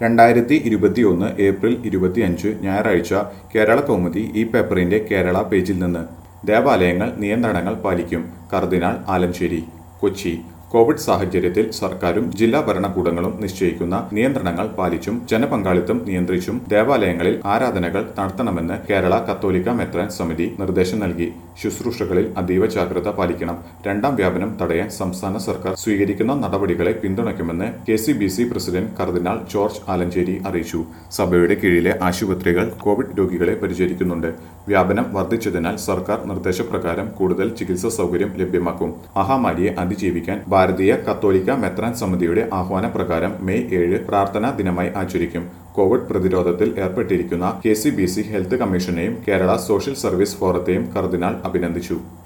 രണ്ടായിരത്തി ഇരുപത്തിയൊന്ന് ഏപ്രിൽ ഇരുപത്തിയഞ്ച് ഞായറാഴ്ച കേരള കൗമുദി ഈ പേപ്പറിന്റെ കേരള പേജിൽ നിന്ന് ദേവാലയങ്ങൾ നിയന്ത്രണങ്ങൾ പാലിക്കും കർദിനാൾ ആലഞ്ചേരി കൊച്ചി കോവിഡ് സാഹചര്യത്തിൽ സർക്കാരും ജില്ലാ ഭരണകൂടങ്ങളും നിശ്ചയിക്കുന്ന നിയന്ത്രണങ്ങൾ പാലിച്ചും ജനപങ്കാളിത്തം നിയന്ത്രിച്ചും ദേവാലയങ്ങളിൽ ആരാധനകൾ നടത്തണമെന്ന് കേരള കത്തോലിക്ക മെത്രാൻ സമിതി നിർദ്ദേശം നൽകി ശുശ്രൂഷകളിൽ അതീവ ജാഗ്രത പാലിക്കണം രണ്ടാം വ്യാപനം തടയാൻ സംസ്ഥാന സർക്കാർ സ്വീകരിക്കുന്ന നടപടികളെ പിന്തുണയ്ക്കുമെന്ന് K C B C president cardinal George Alencherry അറിയിച്ചു സഭയുടെ കീഴിലെ ആശുപത്രികൾ കോവിഡ് രോഗികളെ പരിചരിക്കുന്നുണ്ട് വ്യാപനം വർദ്ധിച്ചതിനാൽ സർക്കാർ നിർദ്ദേശപ്രകാരം കൂടുതൽ ചികിത്സാ സൗകര്യം ലഭ്യമാക്കും മഹാമാരിയെ അതിജീവിക്കാൻ ഭാരതീയ കത്തോലിക്ക മെത്രാൻ സമിതിയുടെ ആഹ്വാനപ്രകാരം മെയ് ഏഴ് പ്രാർത്ഥനാ ദിനമായി ആചരിക്കും കോവിഡ് പ്രതിരോധത്തിൽ ഏർപ്പെട്ടിരിക്കുന്ന K C B C health കമ്മീഷനെയും കേരള സോഷ്യൽ സർവീസ് ഫോറത്തെയും കർദിനാൾ അഭിനന്ദിച്ചു